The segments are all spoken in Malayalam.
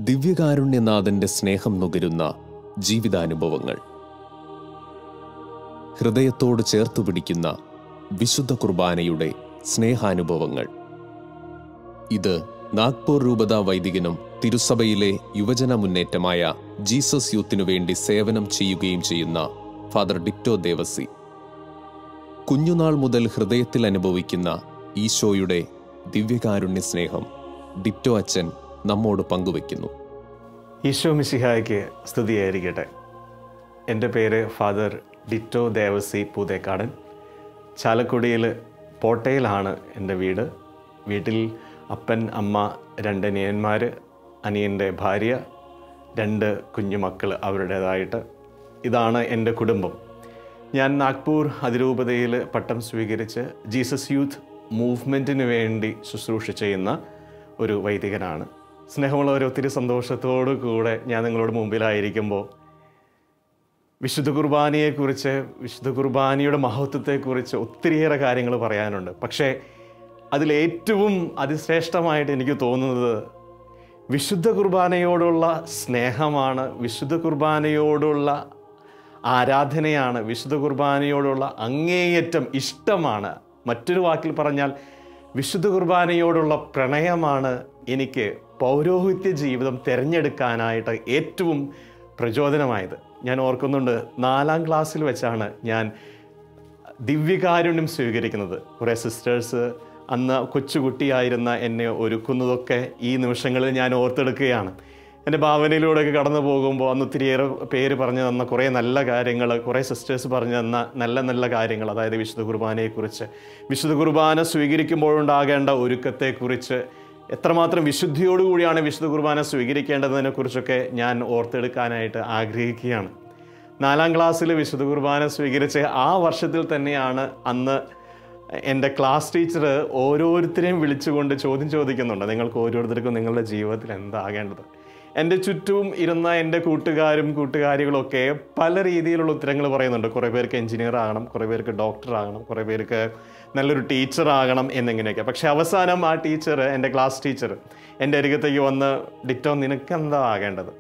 ദിവ്യകാരുണ്യനാഥന്റെ സ്നേഹം നുകരുന്ന ജീവിതാനുഭവങ്ങൾ ഹൃദയത്തോട് ചേർത്തു പിടിക്കുന്ന വിശുദ്ധ കുർബാനയുടെ സ്നേഹാനുഭവങ്ങൾ ഇത് നാഗ്പൂർ രൂപത വൈദികനും തിരുസഭയിലെ യുവജന മുന്നേറ്റമായ ജീസസ് യൂത്തിനു വേണ്ടി സേവനം ചെയ്യുകയും ചെയ്യുന്ന ഫാദർ ഡിക്റ്റോ ദേവസി കുഞ്ഞുനാൾ മുതൽ ഹൃദയത്തിൽ അനുഭവിക്കുന്ന ഈശോയുടെ ദിവ്യകാരുണ്യ സ്നേഹം ഡിക്റ്റോ അച്ഛൻ നമ്മോട് പങ്കുവയ്ക്കുന്നു ഈശോ മിശിഹായ്ക്ക് സ്തുതിയായിരിക്കട്ടെ എൻ്റെ പേര് ഫാദർ ഡിറ്റോ ദേവസി പൂതേക്കാടൻ ചാലക്കുടിയിൽ പോട്ടയിലാണ് എൻ്റെ വീട് വീട്ടിൽ അപ്പൻ അമ്മ രണ്ട് അനിയന്മാർ അനിയൻ്റെ ഭാര്യ രണ്ട് കുഞ്ഞുമക്കൾ അവരുടേതായിട്ട് ഇതാണ് എൻ്റെ കുടുംബം ഞാൻ നാഗ്പൂർ അതിരൂപതയിൽ പട്ടം സ്വീകരിച്ച് ജീസസ് യൂത്ത് മൂവ്മെൻറ്റിന് വേണ്ടി ശുശ്രൂഷ ചെയ്യുന്ന ഒരു വൈദികനാണ് സ്നേഹമുള്ളവർ ഒത്തിരി സന്തോഷത്തോടു കൂടെ ഞാൻ നിങ്ങളോട് മുമ്പിലായിരിക്കുമ്പോൾ വിശുദ്ധ കുർബാനയെക്കുറിച്ച് വിശുദ്ധ കുർബാനയുടെ മഹത്വത്തെക്കുറിച്ച് ഒത്തിരിയേറെ കാര്യങ്ങൾ പറയാനുണ്ട് പക്ഷേ അതിലേറ്റവും അതിശ്രേഷ്ഠമായിട്ട് എനിക്ക് തോന്നുന്നത് വിശുദ്ധ കുർബാനയോടുള്ള സ്നേഹമാണ് വിശുദ്ധ കുർബാനയോടുള്ള ആരാധനയാണ് വിശുദ്ധ കുർബാനയോടുള്ള അങ്ങേയറ്റം ഇഷ്ടമാണ് മറ്റൊരു വാക്കിൽ പറഞ്ഞാൽ വിശുദ്ധ കുർബാനയോടുള്ള പ്രണയമാണ് എനിക്ക് പൗരോഹിത്യ ജീവിതം തിരഞ്ഞെടുക്കാനായിട്ട് ഏറ്റവും പ്രചോദനമായത് ഞാൻ ഓർക്കുന്നുണ്ട് നാലാം ക്ലാസ്സിൽ വെച്ചാണ് ഞാൻ ദിവ്യകാരുണ്യം സ്വീകരിക്കുന്നത് കുറേ സിസ്റ്റേഴ്സ് അന്ന് കൊച്ചുകുട്ടിയായിരുന്ന എന്നെ ഒരുക്കുന്നതൊക്കെ ഈ നിമിഷങ്ങളിൽ ഞാൻ ഓർത്തെടുക്കുകയാണ് എൻ്റെ ഭാവനയിലൂടെയൊക്കെ കടന്നു പോകുമ്പോൾ അന്ന് ഒത്തിരിയേറെ പേര് പറഞ്ഞു തന്ന കുറേ നല്ല കാര്യങ്ങൾ കുറേ സിസ്റ്റേഴ്സ് പറഞ്ഞു തന്ന നല്ല നല്ല കാര്യങ്ങൾ അതായത് വിശുദ്ധ കുർബാനയെക്കുറിച്ച് വിശുദ്ധ കുർബാന സ്വീകരിക്കുമ്പോഴുണ്ടാകേണ്ട ഒരുക്കത്തെക്കുറിച്ച് എത്രമാത്രം വിശുദ്ധിയോടുകൂടിയാണ് വിശുദ്ധ കുർബാന സ്വീകരിക്കേണ്ടതിനെക്കുറിച്ചൊക്കെ ഞാൻ ഓർത്തെടുക്കാനായിട്ട് ആഗ്രഹിക്കുകയാണ് നാലാം ക്ലാസ്സിൽ വിശുദ്ധ കുർബാന സ്വീകരിച്ച് ആ വർഷത്തിൽ തന്നെയാണ് അന്ന് എൻ്റെ ക്ലാസ് ടീച്ചർ ഓരോരുത്തരെയും വിളിച്ചുകൊണ്ട് ചോദ്യം ചോദിക്കുന്നുണ്ട് നിങ്ങൾക്ക് ഓരോരുത്തർക്കും നിങ്ങളുടെ ജീവിതത്തിൽ എന്താകേണ്ടത് എൻ്റെ ചുറ്റും ഇരുന്ന എൻ്റെ കൂട്ടുകാരും കൂട്ടുകാരികളും ഒക്കെ പല രീതിയിലുള്ള ഉത്തരങ്ങൾ പറയുന്നുണ്ട് കുറേ പേർക്ക് എഞ്ചിനീയർ ആകണം കുറേ പേർക്ക് ഡോക്ടർ ആകണം കുറേ പേർക്ക് നല്ലൊരു ടീച്ചർ ആകണം എന്നിങ്ങനെയൊക്കെ പക്ഷെ അവസാനം ആ ടീച്ചർ എൻ്റെ ക്ലാസ് ടീച്ചർ എൻ്റെ അരികത്തേക്ക് വന്ന് ഡിറ്റോ നിനക്ക് എന്താ ആകേണ്ടത്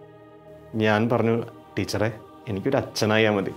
ഞാൻ പറഞ്ഞു ടീച്ചറെ എനിക്കൊരു അച്ഛനായാൽ മതി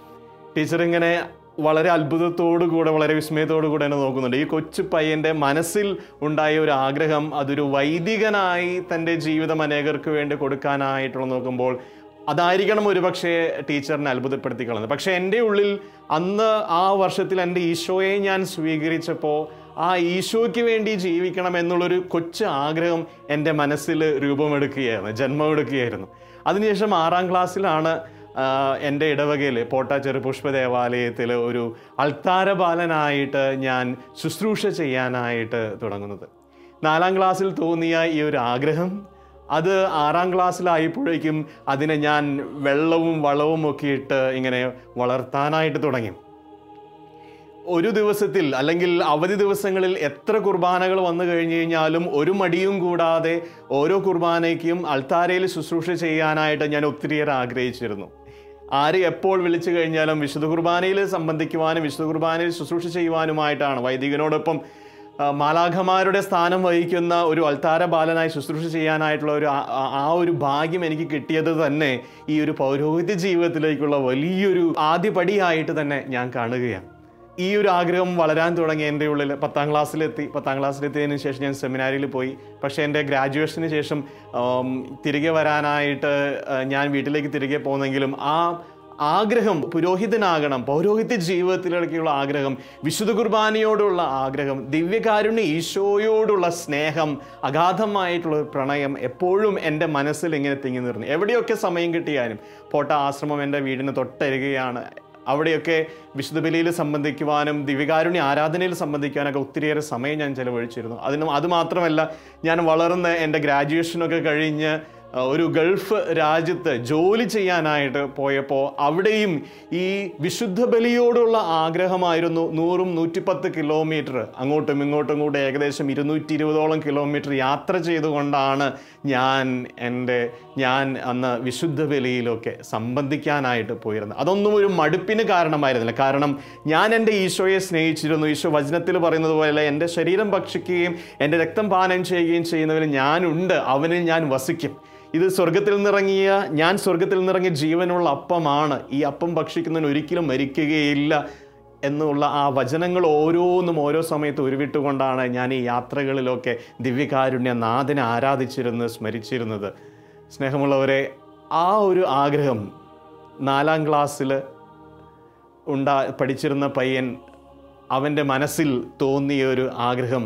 ടീച്ചർ ഇങ്ങനെ വളരെ അത്ഭുതത്തോടു കൂടെ വളരെ വിസ്മയത്തോടു കൂടെ എന്നെ നോക്കുന്നുണ്ട് ഈ കൊച്ചു പയ്യൻ്റെ മനസ്സിൽ ഉണ്ടായ ഒരു ആഗ്രഹം അതൊരു വൈദികനായി തൻ്റെ ജീവിതം അനേകർക്ക് വേണ്ടി കൊടുക്കാനായിട്ടുള്ള നോക്കുമ്പോൾ അതായിരിക്കണം ഒരുപക്ഷെ ടീച്ചറിനെ അത്ഭുതപ്പെടുത്തി കളഞ്ഞത് പക്ഷേ എൻ്റെ ഉള്ളിൽ അന്ന് ആ വർഷത്തിൽ എൻ്റെ ഈശോയെ ഞാൻ സ്വീകരിച്ചപ്പോൾ ആ ഈശോയ്ക്ക് വേണ്ടി ജീവിക്കണം എന്നുള്ളൊരു കൊച്ചു ആഗ്രഹം എൻ്റെ മനസ്സിൽ രൂപമെടുക്കുകയായിരുന്നു ജന്മമെടുക്കുകയായിരുന്നു അതിനുശേഷം ആറാം ക്ലാസ്സിലാണ് ആഹ് എൻ്റെ ഇടവകയിൽ പോട്ട ചെറുപുഷ്പ ദേവാലയത്തിൽ ഒരു അൾത്താരബാലനായിട്ട് ഞാൻ ശുശ്രൂഷ ചെയ്യാനായിട്ട് തുടങ്ങുന്നത് നാലാം ക്ലാസ്സിൽ തോന്നിയ ഈ ഒരു ആഗ്രഹം അത് ആറാം ക്ലാസ്സിലായപ്പോഴേക്കും അതിനെ ഞാൻ വെള്ളവും വളവും ഒക്കെ ഇട്ട് ഇങ്ങനെ വളർത്താനായിട്ട് തുടങ്ങി ഒരു ദിവസത്തിൽ അല്ലെങ്കിൽ അവധി ദിവസങ്ങളിൽ എത്ര കുർബാനകൾ വന്നു കഴിഞ്ഞു കഴിഞ്ഞാലും ഒരു മടിയും കൂടാതെ ഓരോ കുർബാനയ്ക്കും അൾത്താരയിൽ ശുശ്രൂഷ ചെയ്യാനായിട്ട് ഞാൻ ഒത്തിരിയേറെ ആഗ്രഹിച്ചിരുന്നു ആര് എപ്പോൾ വിളിച്ചു കഴിഞ്ഞാലും വിശുദ്ധ കുർബാനയിൽ സംബന്ധിക്കുവാനും വിശുദ്ധ കുർബാനയിൽ ശുശ്രൂഷ ചെയ്യുവാനുമായിട്ടാണ് വൈദികനോടൊപ്പം ആ, മാലാഖമാരുടെ സ്ഥാനം വഹിക്കുന്ന ഒരു അൾത്താര ബാലനായി ശുശ്രൂഷ ചെയ്യാനായിട്ടുള്ള ഒരു ആ- ആ- ആ ഒരു ഭാഗ്യം എനിക്ക് കിട്ടിയത് തന്നെ ഈ ഒരു പൗരോഹിത്യ ജീവിതത്തിലേക്കുള്ള വലിയൊരു ആദ്യപടിയായിട്ട് തന്നെ ഞാൻ കാണുകയാണ് ഈ ഒരു ആഗ്രഹം വളരാൻ തുടങ്ങി എൻ്റെ ഉള്ളിൽ പത്താം ക്ലാസ്സിലെത്തി പത്താം ക്ലാസ്സിലെത്തിയതിനു ശേഷം ഞാൻ സെമിനാരിയിൽ പോയി പക്ഷേ എൻ്റെ ഗ്രാജുവേഷന് ശേഷം ആം, തിരികെ വരാനായിട്ട് ആ, ഞാൻ വീട്ടിലേക്ക് തിരികെ പോകുന്നെങ്കിലും ആ ആഗ്രഹം പുരോഹിതനാകണം പൗരോഹിത്യ ജീവിതത്തിലേക്കുള്ള ആഗ്രഹം വിശുദ്ധ കുർബാനയോടുള്ള ആഗ്രഹം ദിവ്യകാരുണ്യ ഈശോയോടുള്ള സ്നേഹം അഗാധമായിട്ടുള്ള ഒരു പ്രണയം എപ്പോഴും എൻ്റെ മനസ്സിൽ ഇങ്ങനെ തിങ്ങി നിർന്നു എവിടെയൊക്കെ സമയം കിട്ടിയാലും പോട്ട ആശ്രമം എൻ്റെ വീടിന് തൊട്ടരികയാണ് അവിടെയൊക്കെ വിശുദ്ധ ബലിയിൽ സംബന്ധിക്കുവാനും ദിവ്യകാരുണ്യ ആരാധനയിൽ സംബന്ധിക്കാനൊക്കെ ഒത്തിരിയേറെ സമയം ഞാൻ ചെലവഴിച്ചിരുന്നു അതിനും അത് മാത്രമല്ല ഞാൻ വളർന്ന് എൻ്റെ ഗ്രാജുവേഷനൊക്കെ കഴിഞ്ഞ് അഹ് ഒരു ഗൾഫ് രാജ്യത്ത് ജോലി ചെയ്യാനായിട്ട് പോയപ്പോൾ അവിടെയും ഈ വിശുദ്ധ ബലിയോടുള്ള ആഗ്രഹമായിരുന്നു നൂറും നൂറ്റിപ്പത്ത് കിലോമീറ്റർ അങ്ങോട്ടും ഇങ്ങോട്ടും കൂടെ ഏകദേശം ഇരുന്നൂറ്റി ഇരുപതോളം കിലോമീറ്റർ യാത്ര ചെയ്തുകൊണ്ടാണ് ഞാൻ എൻ്റെ ഞാൻ അന്ന് വിശുദ്ധ ബലിയിലൊക്കെ സംബന്ധിക്കാനായിട്ട് പോയിരുന്നത് അതൊന്നും ഒരു മടുപ്പിന് കാരണമായിരുന്നില്ല കാരണം ഞാൻ എൻ്റെ ഈശോയെ സ്നേഹിച്ചിരുന്നു ഈശോ വചനത്തിൽ പറയുന്നത് പോലെ എൻ്റെ ശരീരം ഭക്ഷിക്കുകയും എൻ്റെ രക്തം പാനം ചെയ്യുകയും ചെയ്യുന്നവന് ഞാനുണ്ട് അവനിൽ ഞാൻ വസിക്കും ഇത് സ്വർഗത്തിൽ നിന്നിറങ്ങിയ ഞാൻ സ്വർഗത്തിൽ നിന്നിറങ്ങിയ ജീവനുള്ള അപ്പമാണ് ഈ അപ്പം ഭക്ഷിക്കുന്നതിന് ഒരിക്കലും മരിക്കുകയില്ല എന്നുള്ള ആ വചനങ്ങൾ ഓരോന്നും ഓരോ സമയത്ത് ഉരുവിട്ടുകൊണ്ടാണ് ഞാൻ ഈ യാത്രകളിലൊക്കെ ദിവ്യകാരുണ്യ നാഥനെ ആരാധിച്ചിരുന്നത് സ്മരിച്ചിരുന്നത് സ്നേഹമുള്ളവരെ ആ ഒരു ആഗ്രഹം നാലാം ക്ലാസ്സിൽ ഉണ്ടാ പഠിച്ചിരുന്ന പയ്യൻ അവൻ്റെ മനസ്സിൽ തോന്നിയ ഒരു ആഗ്രഹം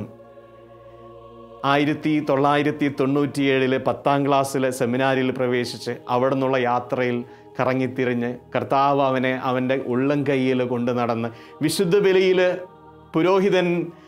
ആയിരത്തി തൊള്ളായിരത്തി തൊണ്ണൂറ്റിയേഴിലെ പത്താം ക്ലാസ്സിലെ സെമിനാരിൽ പ്രവേശിച്ച് അവിടെ നിന്നുള്ള യാത്രയിൽ കറങ്ങിത്തിരിഞ്ഞ് കർത്താവ് അവനെ അവൻ്റെ ഉള്ളം കൈയിൽ കൊണ്ടു നടന്ന് വിശുദ്ധ ബലിയിൽ പുരോഹിതൻ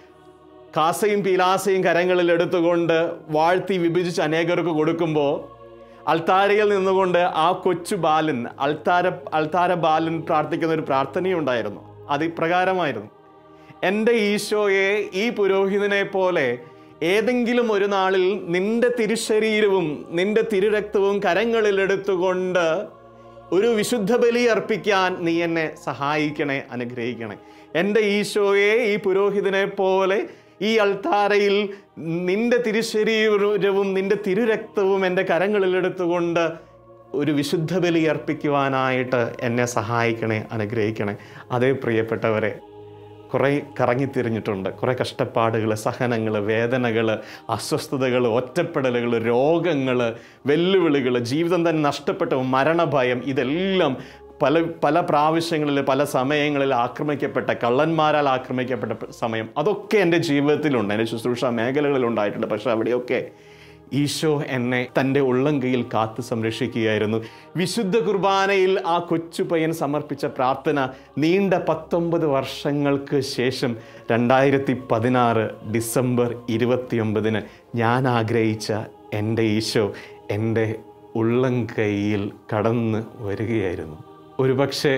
കാസയും പീലാസയും കരങ്ങളിൽ എടുത്തുകൊണ്ട് വാഴ്ത്തി വിഭജിച്ച് അനേകർക്ക് കൊടുക്കുമ്പോൾ അൾത്താരയിൽ നിന്നുകൊണ്ട് ആ കൊച്ചു ബാലൻ അൾത്താര അൾത്താര ബാലൻ പ്രാർത്ഥിക്കുന്ന ഒരു പ്രാർത്ഥനയുണ്ടായിരുന്നു അത് ഇപ്രകാരമായിരുന്നു എൻ്റെ ഈശോയെ ഈ പുരോഹിതനെ പോലെ ഏതെങ്കിലും ഒരു നാളിൽ നിന്റെ തിരുശരീരവും നിന്റെ തിരുരക്തവും കരങ്ങളിൽ എടുത്തുകൊണ്ട് ഒരു വിശുദ്ധ ബലി അർപ്പിക്കാൻ നീ എന്നെ സഹായിക്കണേ അനുഗ്രഹിക്കണേ എൻ്റെ ഈശോയെ ഈ പുരോഹിതനെ പോലെ ഈ അൾത്താരയിൽ നിന്റെ തിരുശരീരവും നിന്റെ തിരുരക്തവും എൻ്റെ കരങ്ങളിൽ എടുത്തുകൊണ്ട് ഒരു വിശുദ്ധ ബലി അർപ്പിക്കുവാനായിട്ട് എന്നെ സഹായിക്കണേ അനുഗ്രഹിക്കണേ അതേ പ്രിയപ്പെട്ടവരെ കുറേ കറങ്ങിത്തിരിഞ്ഞിട്ടുണ്ട് കുറേ കഷ്ടപ്പാടുകൾ സഹനങ്ങൾ വേദനകൾ അസ്വസ്ഥതകൾ ഒറ്റപ്പെടലുകൾ രോഗങ്ങൾ വെല്ലുവിളികൾ ജീവിതം തന്നെ നഷ്ടപ്പെട്ട മരണഭയം ഇതെല്ലാം പല പല പ്രാവശ്യങ്ങളിൽ പല സമയങ്ങളിൽ ആക്രമിക്കപ്പെട്ട കള്ളന്മാരാൽ ആക്രമിക്കപ്പെട്ട സമയം അതൊക്കെ എൻ്റെ ജീവിതത്തിലുണ്ട് എൻ്റെ ശുശ്രൂഷ മേഖലകളിൽ ഉണ്ടായിട്ടുണ്ട് പക്ഷെ അവിടെയൊക്കെ ഈശോ എന്നെ തൻ്റെ ഉള്ളം കൈയിൽ കാത്തു സംരക്ഷിക്കുകയായിരുന്നു വിശുദ്ധ കുർബാനയിൽ ആ കൊച്ചു പയ്യൻ സമർപ്പിച്ച പ്രാർത്ഥന നീണ്ട പത്തൊമ്പത് വർഷങ്ങൾക്ക് ശേഷം രണ്ടായിരത്തി പതിനാറ് ഡിസംബർ ഇരുപത്തിയൊമ്പതിന് ഞാൻ ആഗ്രഹിച്ച എൻ്റെ ഈശോ എൻ്റെ ഉള്ളം കൈയിൽ കടന്ന് വരികയായിരുന്നു ഒരുപക്ഷെ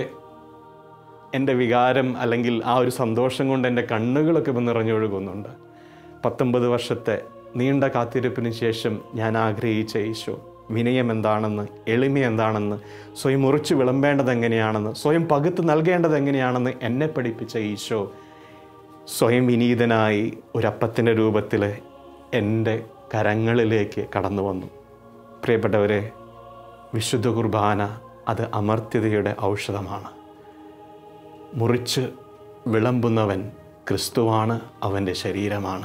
എൻ്റെ വികാരം അല്ലെങ്കിൽ ആ ഒരു സന്തോഷം കൊണ്ട് എൻ്റെ കണ്ണുകളൊക്കെ ഇപ്പം നിറഞ്ഞൊഴുകുന്നുണ്ട് പത്തൊമ്പത് വർഷത്തെ നീണ്ട കാത്തിരിപ്പിന് ശേഷം ഞാൻ ആഗ്രഹിച്ച ഈശോ വിനയം എന്താണെന്ന് എളിമ എന്താണെന്ന് സ്വയം മുറിച്ച് വിളമ്പേണ്ടത് എങ്ങനെയാണെന്ന് സ്വയം പകുത്ത് നൽകേണ്ടത് എങ്ങനെയാണെന്ന് എന്നെ പഠിപ്പിച്ച ഈശോ സ്വയം വിനീതനായി ഒരപ്പത്തിൻ്റെ രൂപത്തിൽ എൻ്റെ കരങ്ങളിലേക്ക് കടന്നു വന്നു പ്രിയപ്പെട്ടവരെ വിശുദ്ധ കുർബാന അത് അമർത്യതയുടെ ഔഷധമാണ് മുറിച്ച് വിളമ്പുന്നവൻ ക്രിസ്തുവാണ് അവൻ്റെ ശരീരമാണ്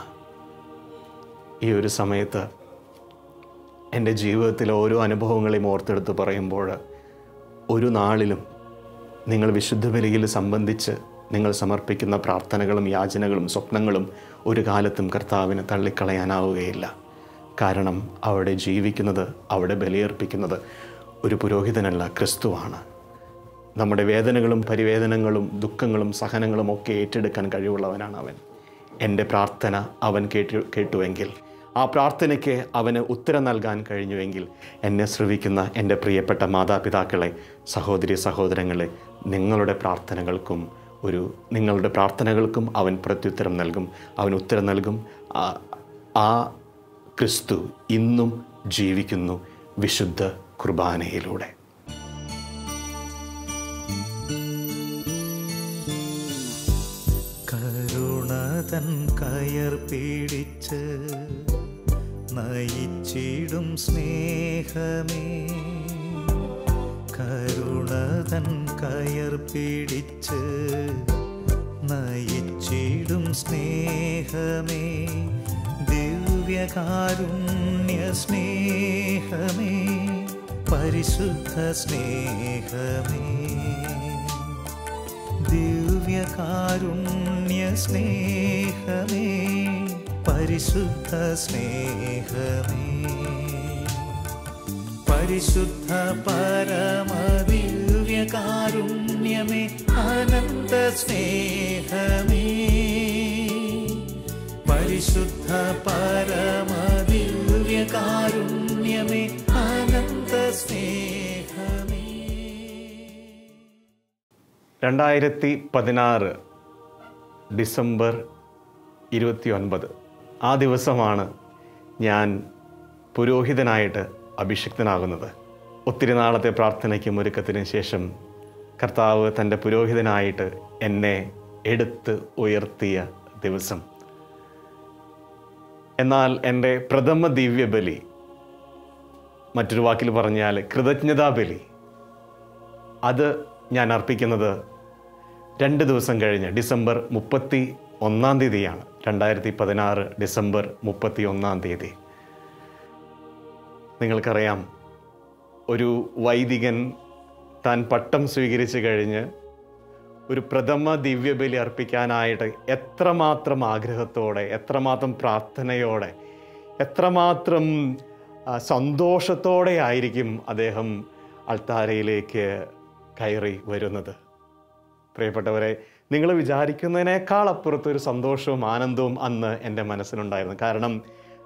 ഈ ഒരു സമയത്ത് എൻ്റെ ജീവിതത്തിലെ ഓരോ അനുഭവങ്ങളെയും ഓർത്തെടുത്ത് പറയുമ്പോൾ ഒരു നാളിലും നിങ്ങൾ വിശുദ്ധ ബലിയിൽ സംബന്ധിച്ച് നിങ്ങൾ സമർപ്പിക്കുന്ന പ്രാർത്ഥനകളും യാചനകളും സ്വപ്നങ്ങളും ഒരു കാലത്തും കർത്താവിന് തള്ളിക്കളയാനാവുകയില്ല കാരണം അവിടെ ജീവിക്കുന്നത് അവിടെ ബലിയർപ്പിക്കുന്നത് ഒരു പുരോഹിതനല്ല ക്രിസ്തുവാണ് നമ്മുടെ വേദനകളും പരിവേദനങ്ങളും ദുഃഖങ്ങളും സഹനങ്ങളും ഒക്കെ ഏറ്റെടുക്കാൻ കഴിവുള്ളവനാണ് അവൻ എൻ്റെ പ്രാർത്ഥന അവൻ കേട്ടു കേട്ടുവെങ്കിൽ ആ പ്രാർത്ഥനയ്ക്ക് അവന് ഉത്തരം നൽകാൻ കഴിഞ്ഞുവെങ്കിൽ എന്നെ ശ്രവിക്കുന്ന എൻ്റെ പ്രിയപ്പെട്ട മാതാപിതാക്കളെ സഹോദരി സഹോദരങ്ങളെ നിങ്ങളുടെ പ്രാർത്ഥനകൾക്കും ഒരു നിങ്ങളുടെ പ്രാർത്ഥനകൾക്കും അവൻ പ്രത്യുത്തരം നൽകും അവൻ ഉത്തരം നൽകും ആ- ആ ക്രിസ്തു ഇന്നും ജീവിക്കുന്നു വിശുദ്ധ കുർബാനയിലൂടെ കരുണതൻ കയർ പിടിച്ച് നയിച്ചിടും സ്നേഹമേ കരുണതൻ കയർ പിടിച്ച് നയിച്ചിടും സ്നേഹമേ ദിവ്യകാരുണ്യ സ്നേഹമേ പരിശുദ്ധ സ്നേഹമേ ദിവ്യകാരുണ്യ സ്നേഹമേ പരിശുദ്ധ സ്നേഹമേ പരിശുദ്ധ പരമദിവ്യകാരുണ്യമേ അനന്ത സ്നേഹമേ പരിശുദ്ധ പരമദിവ്യകാരുണ്യമേ അനന്ത സ്നേഹമേ രണ്ടായിരത്തി പതിനാറ് ഡിസംബർ ഇരുപത്തി ഒൻപത് ആ ദിവസമാണ് ഞാൻ പുരോഹിതനായിട്ട് അഭിഷിക്തനാകുന്നത് ഒത്തിരി നാളത്തെ പ്രാർത്ഥനയ്ക്കും ഒരുക്കത്തിനും ശേഷം കർത്താവ് തൻ്റെ പുരോഹിതനായിട്ട് എന്നെ എടുത്ത് ഉയർത്തിയ ദിവസം എന്നാൽ എൻ്റെ പ്രഥമ ദിവ്യബലി മറ്റൊരു വാക്കിൽ പറഞ്ഞാൽ കൃതജ്ഞതാ ബലി അത് ഞാൻ അർപ്പിക്കുന്നത് രണ്ട് ദിവസം കഴിഞ്ഞ് ഡിസംബർ മുപ്പത്തി ഒന്നാം തീയതിയാണ് രണ്ടായിരത്തി പതിനാറ് ഡിസംബർ മുപ്പത്തി ഒന്നാം തീയതി നിങ്ങൾക്കറിയാം ഒരു വൈദികൻ താൻ പട്ടം സ്വീകരിച്ചു കഴിഞ്ഞ് ഒരു പ്രഥമ ദിവ്യബലി അർപ്പിക്കാനായിട്ട് എത്രമാത്രം ആഗ്രഹത്തോടെ എത്രമാത്രം പ്രാർത്ഥനയോടെ എത്രമാത്രം ആ, സന്തോഷത്തോടെ ആയിരിക്കും അദ്ദേഹം അൾത്താരയിലേക്ക് കയറി വരുന്നത് പ്രിയപ്പെട്ടവരെ നിങ്ങൾ വിചാരിക്കുന്നതിനേക്കാൾ അപ്പുറത്തൊരു സന്തോഷവും ആനന്ദവും അന്ന് എൻ്റെ മനസ്സിലുണ്ടായിരുന്നു കാരണം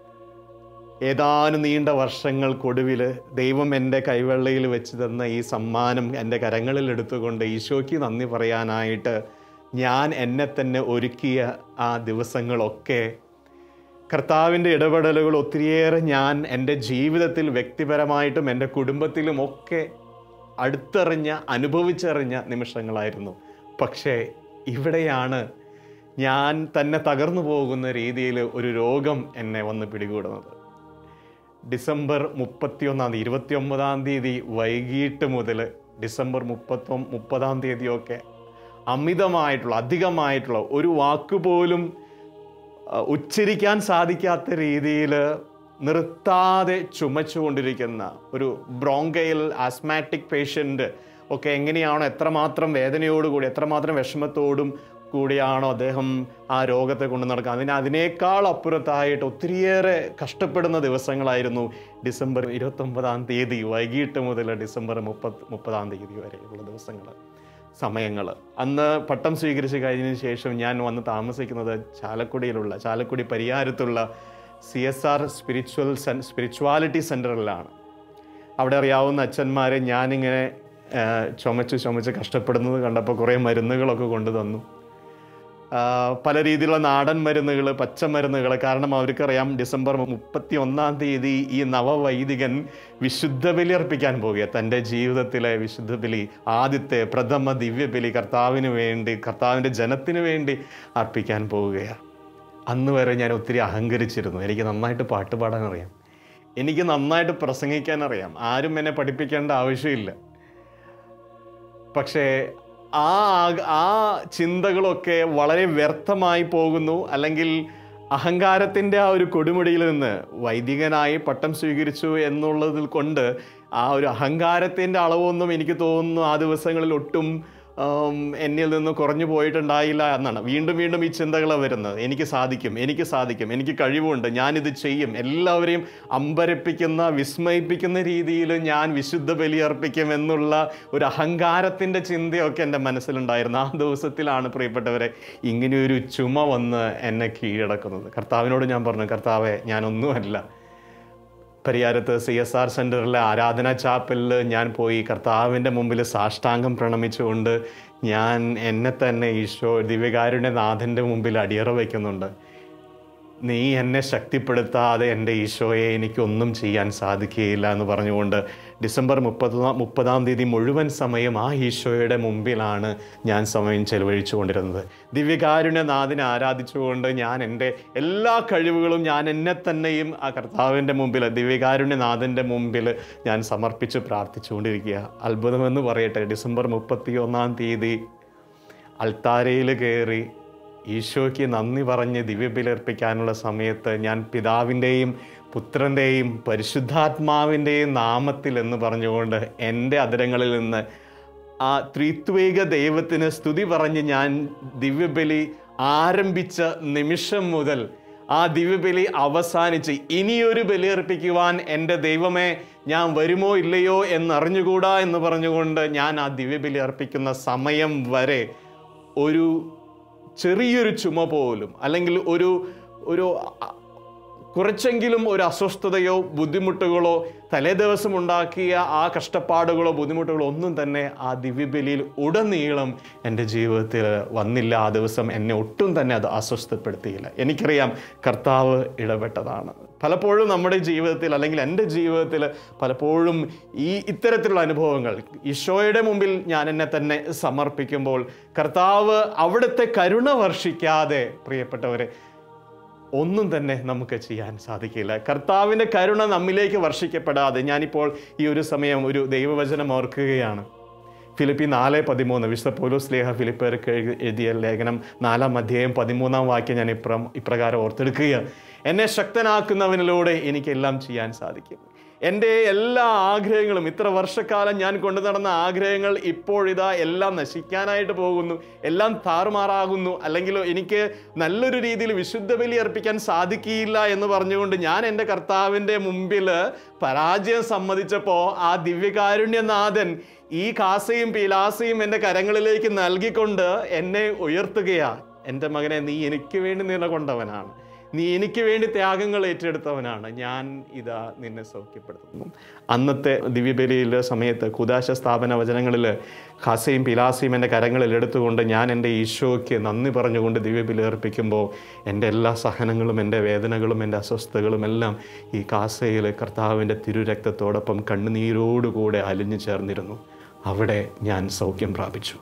ഏതാനും നീണ്ട വർഷങ്ങൾക്കൊടുവിൽ ദൈവം എൻ്റെ കൈവെള്ളയിൽ വെച്ച് തന്ന ഈ സമ്മാനം എൻ്റെ കരങ്ങളിൽ എടുത്തുകൊണ്ട് ഈശോയ്ക്ക് നന്ദി പറയാനായിട്ട് ഞാൻ എന്നെ തന്നെ ഒരുക്കിയ ആ ദിവസങ്ങളൊക്കെ കർത്താവിൻ്റെ ഇടപെടലുകൾ ഒത്തിരിയേറെ ഞാൻ എൻ്റെ ജീവിതത്തിൽ വ്യക്തിപരമായിട്ടും എൻ്റെ കുടുംബത്തിലും ഒക്കെ അടുത്തറിഞ്ഞ അനുഭവിച്ചറിഞ്ഞ നിമിഷങ്ങളായിരുന്നു പക്ഷേ ഇവിടെയാണ് ഞാൻ തന്നെ തകർന്നു പോകുന്ന രീതിയിൽ ഒരു രോഗം എന്നെ വന്ന് പിടികൂടുന്നത് ഡിസംബർ മുപ്പത്തിയൊന്നാം തീയതി ഇരുപത്തി ഒമ്പതാം തീയതി വൈകിട്ട് മുതൽ ഡിസംബർ മുപ്പത്തൊ മുപ്പതാം തീയതിയൊക്കെ അമിതമായിട്ടുള്ള അധികമായിട്ടുള്ള ഒരു വാക്കുപോലും അഹ്, ഉച്ചരിക്കാൻ സാധിക്കാത്ത രീതിയിൽ നിർത്താതെ ചുമച്ചുകൊണ്ടിരിക്കുന്ന ഒരു ബ്രോങ്കയിൽ ആസ്മാറ്റിക് പേഷ്യൻ്റ് ഒക്കെ എങ്ങനെയാണോ എത്രമാത്രം വേദനയോടുകൂടി എത്രമാത്രം വിഷമത്തോടും കൂടിയാണോ അദ്ദേഹം ആ രോഗത്തെ കൊണ്ട് നടക്കുക അതിന് അതിനേക്കാൾ അപ്പുറത്തായിട്ട് ഒത്തിരിയേറെ കഷ്ടപ്പെടുന്ന ദിവസങ്ങളായിരുന്നു ഡിസംബർ ഇരുപത്തൊമ്പതാം തീയതി വൈകിട്ട് മുതൽ ഡിസംബർ മുപ്പത് മുപ്പതാം തീയതി വരെയുള്ള ദിവസങ്ങൾ സമയങ്ങൾ അന്ന് പട്ടം സ്വീകരിച്ച് കഴിഞ്ഞതിന് ശേഷം ഞാൻ വന്ന് താമസിക്കുന്നത് ചാലക്കുടിയിലുള്ള ചാലക്കുടി പരിയാരത്തുള്ള സി എസ് ആർ സ്പിരിച്വൽ സെൻ സ്പിരിച്വാലിറ്റി സെൻറ്ററിലാണ് അവിടെ അറിയാവുന്ന അച്ഛന്മാരെ ഞാനിങ്ങനെ ആ, ചുമച്ച് ചുമച്ച് കഷ്ടപ്പെടുന്നത് കണ്ടപ്പോൾ കുറേ മരുന്നുകളൊക്കെ കൊണ്ടു തന്നു ആ, പല രീതിയിലുള്ള നാടൻ മരുന്നുകൾ പച്ചമരുന്നുകൾ കാരണം അവർക്കറിയാം ഡിസംബർ മുപ്പത്തി ഒന്നാം തീയതി ഈ നവവൈദികൻ വിശുദ്ധ ബലി അർപ്പിക്കാൻ പോകുക തൻ്റെ ജീവിതത്തിലെ വിശുദ്ധ ബലി ആദ്യത്തെ പ്രഥമ ദിവ്യബലി കർത്താവിന് വേണ്ടി കർത്താവിൻ്റെ ജനത്തിന് വേണ്ടി അർപ്പിക്കാൻ പോവുകയാണ് അന്ന് വരെ ഞാൻ ഒത്തിരി അഹങ്കരിച്ചിരുന്നു എനിക്ക് നന്നായിട്ട് പാട്ട് പാടാൻ അറിയാം എനിക്ക് നന്നായിട്ട് പ്രസംഗിക്കാൻ അറിയാം ആരും എന്നെ പഠിപ്പിക്കേണ്ട ആവശ്യമില്ല പക്ഷേ ആ ആഗ്- ആ ചിന്തകളൊക്കെ വളരെ വ്യർത്ഥമായി പോകുന്നു അല്ലെങ്കിൽ അഹങ്കാരത്തിൻ്റെ ആ ഒരു കൊടുമുടിയിൽ നിന്ന് വൈദികനായി പട്ടം സ്വീകരിച്ചു എന്നുള്ളതിൽ കൊണ്ട് ആ ഒരു അഹങ്കാരത്തിൻ്റെ അളവൊന്നും എനിക്ക് തോന്നുന്നു ആ ദിവസങ്ങളിൽ ഒട്ടും ആം, എന്നിൽ നിന്ന് കുറഞ്ഞു പോയിട്ടുണ്ടായില്ല എന്നാണ് വീണ്ടും വീണ്ടും ഈ ചിന്തകളാണ് വരുന്നത് എനിക്ക് സാധിക്കും എനിക്ക് സാധിക്കും എനിക്ക് കഴിവുണ്ട് ഞാനിത് ചെയ്യും എല്ലാവരെയും അമ്പരപ്പിക്കുന്ന വിസ്മയിപ്പിക്കുന്ന രീതിയിൽ ഞാൻ വിശുദ്ധ ബലി അർപ്പിക്കും എന്നുള്ള ഒരു അഹങ്കാരത്തിൻ്റെ ചിന്തയൊക്കെ എൻ്റെ മനസ്സിലുണ്ടായിരുന്നു ആ ദിവസത്തിലാണ് പ്രിയപ്പെട്ടവരെ ഇങ്ങനെയൊരു ചുമ വന്ന് എന്നെ കീഴടക്കുന്നത് കർത്താവിനോട് ഞാൻ പറഞ്ഞു കർത്താവെ ഞാനൊന്നുമല്ല പരിയാരത്ത് സി എസ് ആർ സെൻറ്ററിലെ ആരാധനാ ചാപ്പലിൽ ഞാൻ പോയി കർത്താവിൻ്റെ മുമ്പിൽ സാഷ്ടാംഗം പ്രണമിച്ചുകൊണ്ട് ഞാൻ എന്നെ തന്നെ ഈശോ ദിവ്യകാരുണ്യ നാഥൻ്റെ മുമ്പിൽ അടിയറ വയ്ക്കുന്നുണ്ട് നീ എന്നെ ശക്തിപ്പെടുത്താതെ എൻ്റെ ഈശോയെ എനിക്കൊന്നും ചെയ്യാൻ സാധിക്കുകയില്ല എന്ന് പറഞ്ഞുകൊണ്ട് ഡിസംബർ മുപ്പതാം മുപ്പതാം തീയതി മുഴുവൻ സമയം ആ ഈശോയുടെ മുമ്പിലാണ് ഞാൻ സമയം ചെലവഴിച്ചു കൊണ്ടിരുന്നത് ദിവ്യകാരുണ്യനാഥിനെ ആരാധിച്ചുകൊണ്ട് ഞാൻ എൻ്റെ എല്ലാ കഴിവുകളും ഞാൻ എന്നെ തന്നെയും ആ കർത്താവിൻ്റെ മുമ്പിൽ ദിവ്യകാരുണ്യനാഥൻ്റെ മുമ്പിൽ ഞാൻ സമർപ്പിച്ച് പ്രാർത്ഥിച്ചുകൊണ്ടിരിക്കുക അത്ഭുതമെന്ന് പറയട്ടെ ഡിസംബർ മുപ്പത്തി ഒന്നാം തീയതി അൾത്താരയിൽ കയറി ഈശോയ്ക്ക് നന്ദി പറഞ്ഞ് ദിവ്യബലിയർപ്പിക്കാനുള്ള സമയത്ത് ഞാൻ പിതാവിൻ്റെയും പുത്രൻ്റെയും പരിശുദ്ധാത്മാവിൻ്റെയും നാമത്തിൽ എന്ന് പറഞ്ഞുകൊണ്ട് എൻ്റെ അതിരങ്ങളിൽ നിന്ന് ആ ത്രിത്വേക ദൈവത്തിന് സ്തുതി പറഞ്ഞ് ഞാൻ ദിവ്യബലി ആരംഭിച്ച നിമിഷം മുതൽ ആ ദിവ്യബലി അവസാനിച്ച് ഇനിയൊരു ബലിയർപ്പിക്കുവാൻ എൻ്റെ ദൈവമേ ഞാൻ വരുമോ ഇല്ലയോ എന്നറിഞ്ഞുകൂടാ എന്ന് പറഞ്ഞുകൊണ്ട് ഞാൻ ആ ദിവ്യബലി അർപ്പിക്കുന്ന സമയം വരെ ഒരു ചെറിയൊരു ചുമ പോലും അല്ലെങ്കിൽ ഒരു ഒരു അ- കുറച്ചെങ്കിലും ഒരു അസ്വസ്ഥതയോ ബുദ്ധിമുട്ടുകളോ തലേ ദിവസം ഉണ്ടാക്കിയ ആ കഷ്ടപ്പാടുകളോ ബുദ്ധിമുട്ടുകളോ ഒന്നും തന്നെ ആ ദിവ്യബലിയിൽ ഉടനീളം എൻ്റെ ജീവിതത്തിൽ വന്നില്ല ആ ദിവസം എന്നെ ഒട്ടും തന്നെ അത് അസ്വസ്ഥപ്പെടുത്തിയില്ല എനിക്കറിയാം കർത്താവ് ഇടപെട്ടതാണ് പലപ്പോഴും നമ്മുടെ ജീവിതത്തിൽ അല്ലെങ്കിൽ എൻ്റെ ജീവിതത്തിൽ പലപ്പോഴും ഈ ഇത്തരത്തിലുള്ള അനുഭവങ്ങൾ ഈശോയുടെ മുമ്പിൽ ഞാൻ എന്നെ തന്നെ സമർപ്പിക്കുമ്പോൾ കർത്താവ് അവിടുത്തെ കരുണ വർഷിക്കാതെ പ്രിയപ്പെട്ടവരെ ഒന്നും തന്നെ നമുക്ക് ചെയ്യാൻ സാധിക്കില്ല കർത്താവിൻ്റെ കരുണ നമ്മിലേക്ക് വർഷിക്കപ്പെടാതെ ഞാനിപ്പോൾ ഈ ഒരു സമയം ഒരു ദൈവവചനം ഓർക്കുകയാണ് ഫിലിപ്പി നാല് പതിമൂന്ന് വിശുദ്ധ പോലൂസ് ലേഖ ഫിലിപ്പേർക്ക് എഴുതിയ ലേഖനം നാലാം അധ്യായം പതിമൂന്നാം വാക്യം ഞാൻ ഇപ്ര ഇപ്രകാരം ഓർത്തെടുക്കുക എന്നെ ശക്തനാക്കുന്നവനിലൂടെ എനിക്കെല്ലാം ചെയ്യാൻ സാധിക്കും എൻ്റെ എല്ലാ ആഗ്രഹങ്ങളും ഇത്ര വർഷക്കാലം ഞാൻ കൊണ്ടു നടന്ന ആഗ്രഹങ്ങൾ ഇപ്പോഴിതാ എല്ലാം നശിക്കാനായിട്ട് പോകുന്നു എല്ലാം താറുമാറാകുന്നു അല്ലെങ്കിൽ എനിക്ക് നല്ലൊരു രീതിയിൽ വിശുദ്ധ ബലി അർപ്പിക്കാൻ സാധിക്കില്ല എന്ന് പറഞ്ഞുകൊണ്ട് ഞാൻ എൻ്റെ കർത്താവിൻ്റെ മുമ്പിൽ പരാജയം സമ്മതിച്ചപ്പോൾ ആ ദിവ്യകാരുണ്യനാഥൻ ഈ കാസയും പീലാസയും എൻ്റെ കരങ്ങളിലേക്ക് നൽകിക്കൊണ്ട് എന്നെ ഉയർത്തുകയാ എൻ്റെ മകനെ നീ എനിക്ക് വേണ്ടി നിലകൊണ്ടവനാണ് നീ എനിക്ക് വേണ്ടി ത്യാഗങ്ങൾ ഏറ്റെടുത്തവനാണ് ഞാൻ ഇതാ നിന്നെ സൗഖ്യപ്പെടുത്തുന്നു അന്നത്തെ ദിവ്യബലിയിലെ സമയത്ത് കുദാശ സ്ഥാപന വചനങ്ങളിൽ ഖാസയും പിലാസയും എൻ്റെ കരങ്ങളിൽ എടുത്തുകൊണ്ട് ഞാൻ എൻ്റെ ഈശോയ്ക്ക് നന്ദി പറഞ്ഞുകൊണ്ട് ദിവ്യബലി അർപ്പിക്കുമ്പോൾ എൻ്റെ എല്ലാ സഹനങ്ങളും എൻ്റെ വേദനകളും എൻ്റെ അസ്വസ്ഥതകളും എല്ലാം ഈ കാസയിൽ കർത്താവിൻ്റെ തിരുരക്തത്തോടൊപ്പം കണ്ണുനീരോടുകൂടെ അലിഞ്ഞു ചേർന്നിരുന്നു അവിടെ ഞാൻ സൗഖ്യം പ്രാപിച്ചു